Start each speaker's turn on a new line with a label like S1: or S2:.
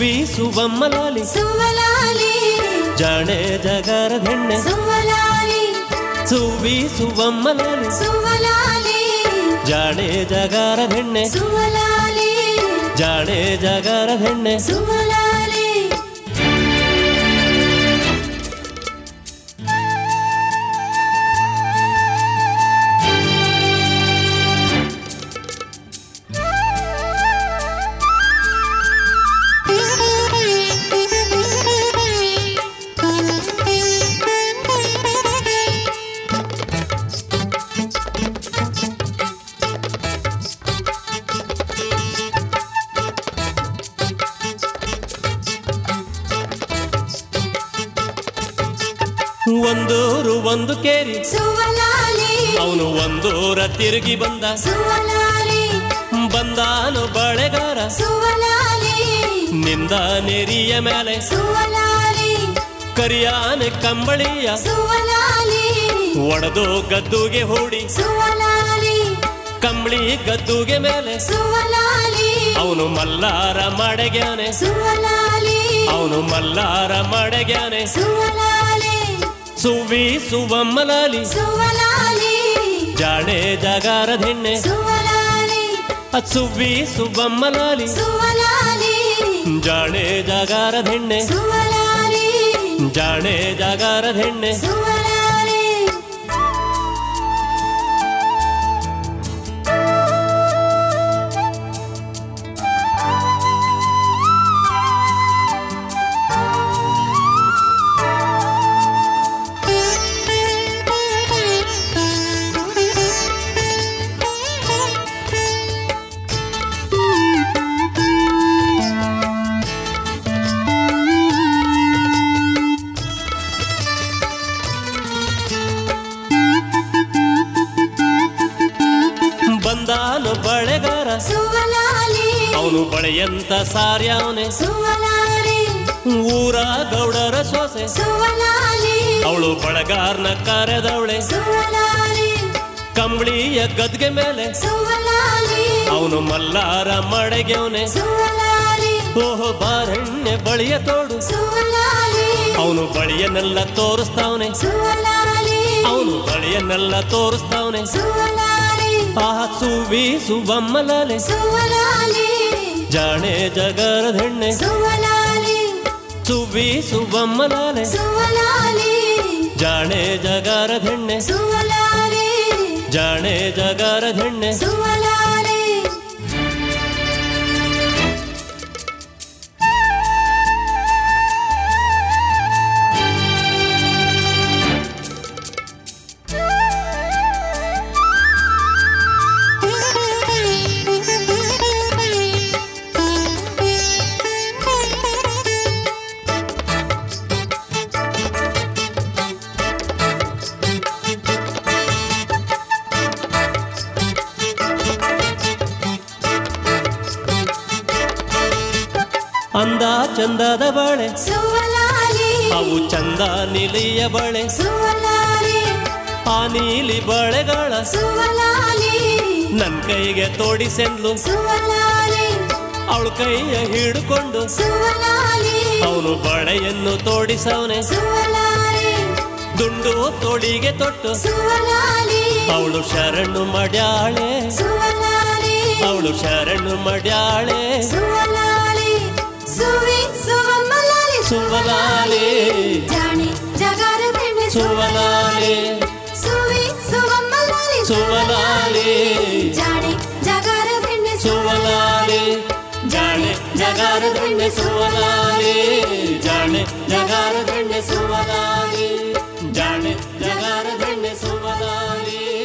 S1: ಸುವ್ವಿ ಸುವಮ್ಮಲಾಲಿ
S2: ಸುವಲಾಲಿ
S1: ಜಾಣೆ ಜಗಾರದೆಣ್ಣೆ
S2: ಸುವಲಾಲಿ
S1: ಸುವ್ವಿ ಸುವಮ್ಮಲಾಲಿ
S2: ಸುವಲಾಲಿ
S1: ಜಾಣೆ ಜಗಾರದೆಣ್ಣೆ
S2: ಸುವಲಾಲಿ
S1: ಜಾಣೆ ಜಗಾರದೆಣ್ಣೆ
S2: ಸುವಲಾಲಿ
S1: ಒಂದೂರು ಒಂದು ಕೇರಿ
S2: ಸುವಲಾಲಿ
S1: ಅವನು ಒಂದೂರ ತಿರುಗಿ ಬಂದ
S2: ಸುವಲಾಲಿ
S1: ಬಂದಾನು ಬಳೆಗಾರ
S2: ಸುವಲಾಲಿ
S1: ನಿಂದ ನೆರಿಯ ಮೇಲೆ
S2: ಸುವಲಾಲಿ
S1: ಕರಿಯಾನ ಕಂಬಳಿಯ
S2: ಸುವಲಾಲಿ
S1: ಒಡೆದು ಗದ್ದುಗೆ ಹೂಡಿ
S2: ಸುವಲಾಲಿ
S1: ಕಂಬಳಿ ಗದ್ದುಗೆ ಮೇಲೆ
S2: ಸುವಲಾಲಿ
S1: ಅವನು ಮಲ್ಲಾರ ಮಡೆಗ್ಯಾನೆ
S2: ಸುವಲಾಲಿ
S1: ಅವನು ಮಲ್ಲಾರ ಮಡೆಗ್ಯಾನೆ
S2: ಸುವಲಾಲಿ
S1: ಸುವ್ವಿ ಸುವಮ್ಮಲಾಲಿ
S2: ಸುವಲಾಲಿ
S1: ಜಾಣೆ ಜಗಾರದೆಣ್ಣೆ
S2: ಸುವಲಾಲಿ
S1: ಅದ್ ಸುವ್ವಿ ಸುವಮ್ಮಲಾಲಿ
S2: ಸುವಲಾಲಿ
S1: ಜಾಣೆ ಜಗಾರದೆಣ್ಣೆ
S2: ಸುವಲಾಲಿ
S1: ಜಾಣೆ ಜಗಾರದೆಣ್ಣೆ
S2: ಸುವಲಾಲಿ
S1: ಬಂದಾನು ಬಳೆಗಾರ
S2: ಸುವಲಾಲಿ
S1: ಅವನು ಬಳೆಯಂತ ಸಾರ್ಯಾವನೆ
S2: ಸುವಲಾಲಿ
S1: ಊರ ಗೌಡರ ಸೊಸೆ
S2: ಸುವಲಾಲಿ
S1: ಅವಳು ಬಳಗಾರ್ನ ಕರೆದವಳೆ
S2: ಸುವಲಾಲಿ
S1: ಕಂಬಳಿಯ ಗದ್ಗೆ ಮೇಲೆ
S2: ಸುವಲಾಲಿ
S1: ಅವನು ಮಲ್ಲಾರ ಮಡೆಗೆವನೆ
S2: ಸುವಲಾಲಿ
S1: ಓಹೋ ಬಾರಣ್ಣೆ ಬಳಿಯ ತೋಡು
S2: ಸುವಲಾಲಿ
S1: ಅವನು ಬಳಿಯನ್ನೆಲ್ಲ ತೋರಿಸ್ತಾವನೆ
S2: ಸುವಲಾಲಿ
S1: ಅವನು ಬಳಿಯನ್ನೆಲ್ಲ ತೋರಿಸ್ತಾವನೆ
S2: ಸುವಲಾಲಿ
S1: ಆ ಸುವಿ ಸುವಮ್ಮಲಾಲೆ
S2: ಸುವಲಾಲಿ
S1: ಜಾಣೆ ಜಗರದೆಣ್ಣೆ
S2: ಸುವಲಾಲಿ
S1: ಸುವಿ ಸುವಮ್ಮಲಾಲೆ
S2: ಸುವಲಾಲಿ
S1: ಜಾಣೆ ಜಗಾರದೆಣ್ಣೆ
S2: ಸುವಲಾಲಿ
S1: ಜಾಣೆ ಜಗಾರದೆಣ್ಣೆ
S2: ಸುವಲಾಲಿ
S1: ಅಂದ ಚಂದದ ಬಳೆ
S2: ಸುವಲಾಲಿ
S1: ಅವು ಚಂದ ನಿಲಿಯ ಬಳೆ
S2: ಸುವಲಾಲಿ
S1: ಆ ನೀಲಿ ಬಳೆಗಳ
S2: ಸುವಲಾಲಿ
S1: ನನ್ ಕೈಗೆ ತೋಡಿಸೆಂದ್ಲು
S2: ಸುವಲಾಲಿ
S1: ಅವಳ ಕೈಯ ಹಿಡ್ಕೊಂಡು
S2: ಸುವಲಾಲಿ
S1: ಅವನು ಬಳೆಯನ್ನು ತೋಡಿಸವನೆ
S2: ಸುವಲಾಲಿ
S1: ದುಂಡು ತೋಳಿಗೆ ತೊಟ್ಟು
S2: ಸುವಲಾಲಿ
S1: ಅವಳು ಶರಣು ಮಡ್ಯಾಳೆ
S2: ಸುವಲಾಲಿ
S1: ಅವಳು ಶರಣು ಮಡ್ಯಾಳೆ
S2: ಸುವಲಾಲಿ ಸುವಿ ಸುವಮಲಾಲಿ
S1: ಸುವಲಾಲಿ
S2: ಜಾಣಿ ಜಗಾರ ಬೆಣ್ಣೆ
S1: ಸುವಲಾಲಿ
S2: ಸುವಿ ಸುವಮಲಾಲಿ
S1: ಸುವಲಾಲಿ
S2: ಜಾಣಿ ಜಗಾರ ಬೆಣ್ಣೆ
S1: ಸುವಲಾಲಿ ಜಾಣೆ ಜಗಾರ ಬೆಣ್ಣೆ ಸುವಲಾಲಿ ಜಾಣೆ ಜಗಾರ ಬೆಣ್ಣೆ ಸುವಲಾಲಿ ಜಾಣೆ ಜಗಾರ ಬೆಣ್ಣೆ ಸುವಲಾಲಿ